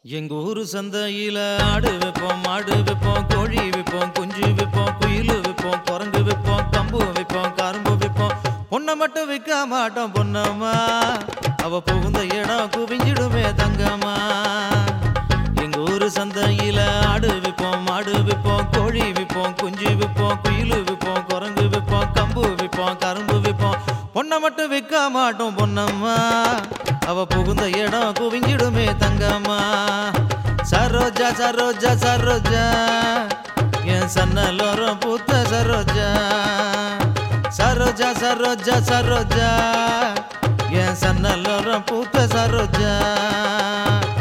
எங்க ஊரு சந்தையில ஆடு வைப்போம் மாடு வைப்போம் கோழி வைப்போம் குஞ்சு வைப்போம் குயிலு வைப்போம் குரங்கு வைப்போம் கம்பு வைப்போம் கரும்பு வைப்போம் பொண்ணை மட்டும் விற்க மாட்டோம் பொன்னம்மா அவ புகுந்த இடம் குவிஞ்சிடுமே தங்கம்மா எங்க ஊரு சந்தையில ஆடு வைப்போம் மாடு வைப்போம் கோழி வைப்போம் குஞ்சு வைப்போம் குயிலு வைப்போம் குரங்கு வைப்போம் கம்பு வைப்போம் கரும்பு வைப்போம் பொண்ணை மட்டும் விற்க மாட்டோம் பொன்னம்மா அவ புகுந்த இடம் குவிஞ்சிடுமே தங்கம்மா சரோஜா சரோஜா சரோஜா என் சன்னலோரம் பூத்த சரோஜா சரோஜா சரோஜா சரோஜா என் சன்னலோரம் பூத்த சரோஜா